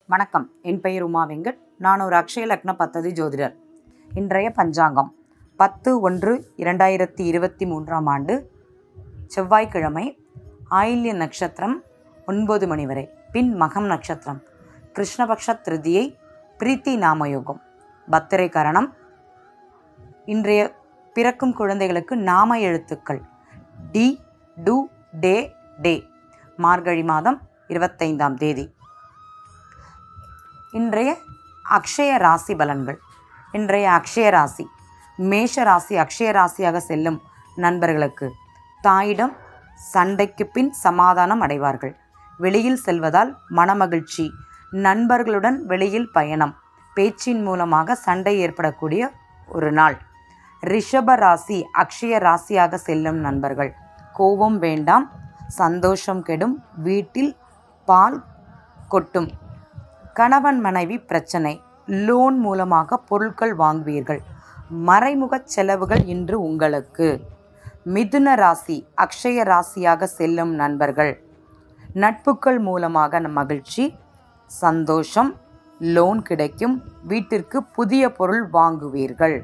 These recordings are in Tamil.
வணக்கம் என் பெயர் உமா வெங்கட் நான் ஒரு அக்ஷய லக்ன பத்ததி ஜோதிடர் இன்றைய பஞ்சாங்கம் பத்து ஒன்று இரண்டாயிரத்தி இருபத்தி மூன்றாம் ஆண்டு செவ்வாய்க்கிழமை ஆயில்ய நட்சத்திரம் ஒன்பது மணி வரை பின் மகம் நட்சத்திரம் கிருஷ்ணபக்ஷ திருதியை பிரீத்தி நாமயோகம் பத்திரை கரணம் இன்றைய பிறக்கும் குழந்தைகளுக்கு நாம எழுத்துக்கள் டி டு டே டே மார்கழி மாதம் இருபத்தைந்தாம் தேதி இன்றைய அக்ஷய ராசி பலன்கள் இன்றைய அக்ஷய ராசி மேஷ ராசி அக்ஷய ராசியாக செல்லும் நண்பர்களுக்கு தாயிடம் சண்டைக்கு பின் சமாதானம் அடைவார்கள் வெளியில் செல்வதால் மனமகிழ்ச்சி நண்பர்களுடன் வெளியில் பயணம் பேச்சின் மூலமாக சண்டை ஏற்படக்கூடிய ஒரு நாள் ரிஷப ராசி அக்ஷய ராசியாக செல்லும் நண்பர்கள் கோபம் வேண்டாம் சந்தோஷம் கெடும் வீட்டில் பால் கொட்டும் கணவன் மனைவி பிரச்சனை லோன் மூலமாக பொருட்கள் வாங்குவீர்கள் மறைமுக செலவுகள் இன்று உங்களுக்கு மிதுன ராசி அக்ஷய ராசியாக செல்லும் நண்பர்கள் நட்புகள் மூலமாக மகிழ்ச்சி சந்தோஷம் லோன் கிடைக்கும் வீட்டிற்கு புதிய பொருள் வாங்குவீர்கள்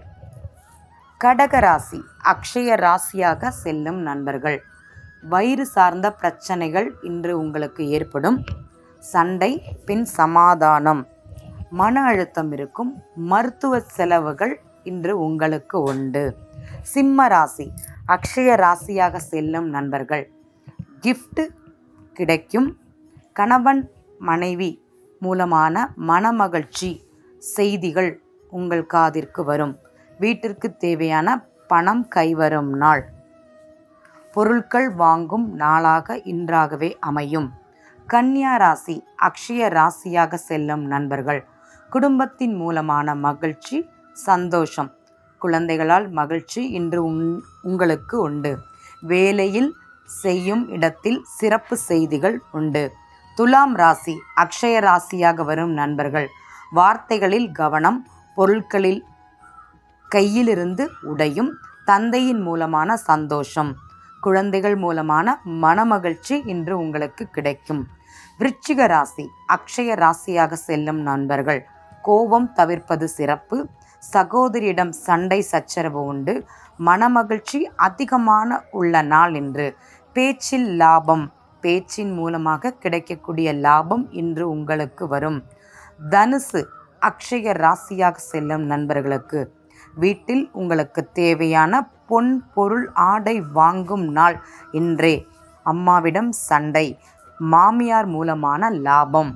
கடக ராசி அக்ஷய ராசியாக செல்லும் நண்பர்கள் வயிறு சார்ந்த பிரச்சனைகள் இன்று உங்களுக்கு ஏற்படும் சண்டை பின் சமாதானம் மன அழுத்தம் இருக்கும் மருத்துவ செலவுகள் இன்று உங்களுக்கு உண்டு சிம்ம ராசி அக்ஷய ராசியாக செல்லும் நண்பர்கள் gift கிடைக்கும் கணவன் மனைவி மூலமான மனமகிழ்ச்சி செய்திகள் உங்கள் காதிற்கு வரும் வீட்டிற்கு தேவையான பணம் கைவரும் நாள் பொருட்கள் வாங்கும் நாளாக இன்றாகவே அமையும் கன்னியா ராசி அக்ஷய ராசியாக செல்லும் நண்பர்கள் குடும்பத்தின் மூலமான மகிழ்ச்சி சந்தோஷம் குழந்தைகளால் மகிழ்ச்சி இன்று உங் உங்களுக்கு உண்டு வேலையில் செய்யும் இடத்தில் சிறப்பு செய்திகள் உண்டு துலாம் ராசி அக்ஷய ராசியாக வரும் நண்பர்கள் வார்த்தைகளில் கவனம் பொருட்களில் கையிலிருந்து உடையும் தந்தையின் மூலமான சந்தோஷம் குழந்தைகள் மூலமான மனமகிழ்ச்சி இன்று உங்களுக்கு கிடைக்கும் விருச்சிக ராசி அக்ஷய ராசியாக செல்லும் நண்பர்கள் கோபம் தவிர்ப்பது சிறப்பு சகோதரியிடம் சண்டை சச்சரவு உண்டு மனமகிழ்ச்சி அதிகமான உள்ள நாள் இன்று பேச்சில் லாபம் பேச்சின் மூலமாக கிடைக்கக்கூடிய லாபம் இன்று உங்களுக்கு வரும் தனுசு அக்ஷய ராசியாக செல்லும் நண்பர்களுக்கு வீட்டில் உங்களுக்கு தேவையான பொன் பொருள் ஆடை வாங்கும் நாள் இன்றே அம்மாவிடம் சண்டை மாமியார் மூலமான லாபம்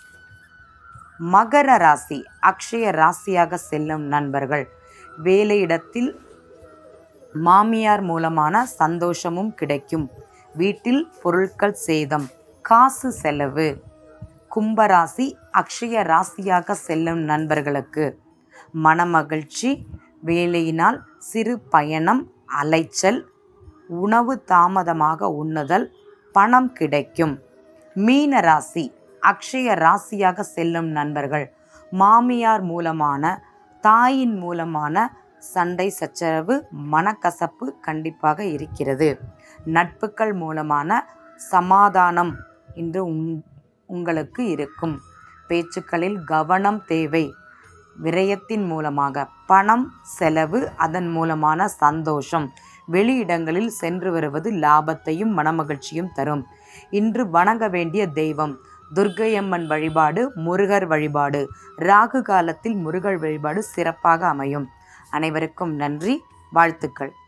மகர ராசி அக்ஷய ராசியாக செல்லும் நண்பர்கள் வேலையிடத்தில் மாமியார் மூலமான சந்தோஷமும் கிடைக்கும் வீட்டில் பொருட்கள் சேதம் காசு செலவு கும்பராசி அக்ஷய ராசியாக செல்லும் நண்பர்களுக்கு மனமகிழ்ச்சி வேலையினால் சிறு பயணம் அலைச்சல் உணவு தாமதமாக உண்ணுதல் பணம் கிடைக்கும் மீன ராசி அக்ஷய ராசியாக செல்லும் நண்பர்கள் மாமியார் மூலமான தாயின் மூலமான சண்டை சச்சரவு மனக்கசப்பு கண்டிப்பாக இருக்கிறது நட்புகள் மூலமான சமாதானம் இன்று உங் உங்களுக்கு இருக்கும் பேச்சுக்களில் கவனம் தேவை விரயத்தின் மூலமாக பணம் செலவு அதன் மூலமான சந்தோஷம் வெளியிடங்களில் சென்று வருவது லாபத்தையும் மனமகிழ்ச்சியும் தரும் இன்று வணங்க வேண்டிய தெய்வம் துர்க்கையம்மன் வழிபாடு முருகர் வழிபாடு ராகு காலத்தில் முருகர் வழிபாடு சிறப்பாக அமையும் அனைவருக்கும் நன்றி வாழ்த்துக்கள்